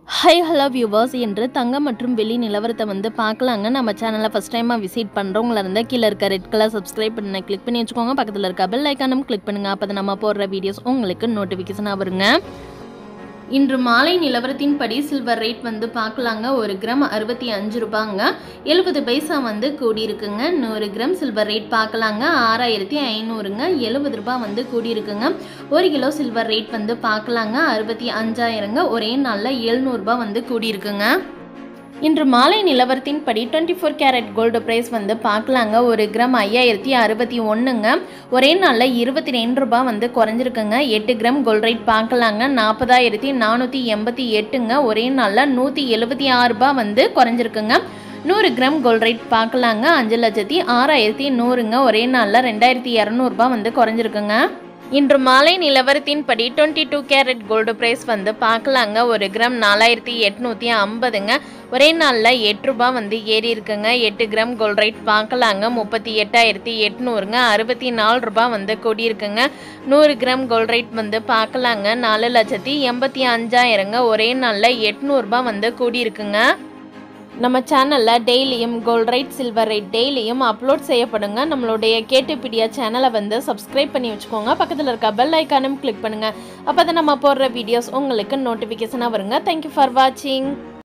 high hello viewers என்று தங்கம் மற்றும் வெள்ளி நிலவரத்தை வந்து பார்க்கலாங்க நம்ம சேனலை ஃபஸ்ட் டைமாக விசிட் பண்ணுறவங்கள இருந்தால் கீழே இருக்க ரெட் கலர் சப்ஸ்கிரைப் பண்ண கிளிக் பண்ணி வச்சுக்கோங்க பக்கத்தில் இருக்க பெல் ஐக்கானும் கிளிக் பண்ணுங்கள் அப்போ நம்ம போடுற வீடியோஸ் உங்களுக்கு நோட்டிஃபிகேஷனாக வருங்க இன்று மாலை நிலவரத்தின்படி சில்வர் ரேட் வந்து பார்க்கலாங்க ஒரு கிராம் அறுபத்தி அஞ்சு ரூபாங்க எழுபது பைசா வந்து கூடியிருக்குங்க நூறு கிராம் சில்வர் ரேட் பார்க்கலாங்க ஆறாயிரத்தி ஐநூறுங்க எழுபது ரூபாய் வந்து கூடியிருக்குங்க ஒரு கிலோ சில்வர் ரேட் வந்து பார்க்கலாங்க அறுபத்தி அஞ்சாயிரங்க ஒரே நாளில் எழுநூறுபா வந்து கூடியிருக்குங்க இன்று மாலை நிலவரத்தின்படி twenty four carat gold price வந்து பார்க்கலாங்க ஒரு கிராம் ஐயாயிரத்தி அறுபத்தி ஒன்றுங்க ஒரே நாளில் இருபத்தி ரெண்டு ரூபாய் வந்து குறைஞ்சிருக்குங்க எட்டு கிராம் கோல்ட் ரேட் பார்க்கலாங்க நாற்பதாயிரத்தி நானூற்றி எண்பத்தி எட்டுங்க ஒரே நாளில் நூற்றி எழுபத்தி ஆறு ரூபாய் வந்து குறைஞ்சிருக்குங்க நூறு கிராம் கோல்ட் ரேட் பார்க்கலாங்க அஞ்சு லட்சத்தி ஆறாயிரத்தி நூறுங்க ஒரே நாளில் ரெண்டாயிரத்தி இரநூறுபா வந்து குறைஞ்சிருக்குங்க இன்று மாலை நிலவரத்தின்படி twenty two carat gold price வந்து பார்க்கலாங்க ஒரு கிராம் நாலாயிரத்தி எட்நூற்றி ஐம்பதுங்க ஒரே நாளில் எட்டு ரூபாய் வந்து ஏறி இருக்குங்க எட்டு கிராம் கோல்ட் ரேட் பார்க்கலாங்க முப்பத்தி எட்டாயிரத்தி எட்நூறுங்க அறுபத்தி நாலு ரூபாய் வந்து கூடியிருக்குங்க நூறு கிராம் கோல்ட் ரேட் வந்து பார்க்கலாங்க நாலு லட்சத்தி எண்பத்தி அஞ்சாயிரங்க ஒரே நாளில் எட்நூறுபா வந்து கூடியிருக்குங்க நம்ம சேனலில் டெய்லியும் கோல்ட் ரைட் சில்வர் ரைட் டெய்லியும் அப்லோட் செய்யப்படுங்க நம்மளுடைய கேட்டுப்பிடியா சேனலை வந்து சப்ஸ்கிரைப் பண்ணி வச்சுக்கோங்க பக்கத்தில் இருக்க பெல் ஐக்கானும் கிளிக் பண்ணுங்கள் அப்போ தான் நம்ம போடுற வீடியோஸ் உங்களுக்கு நோட்டிஃபிகேஷனாக வருங்க தேங்க்யூ ஃபார் வாட்சிங்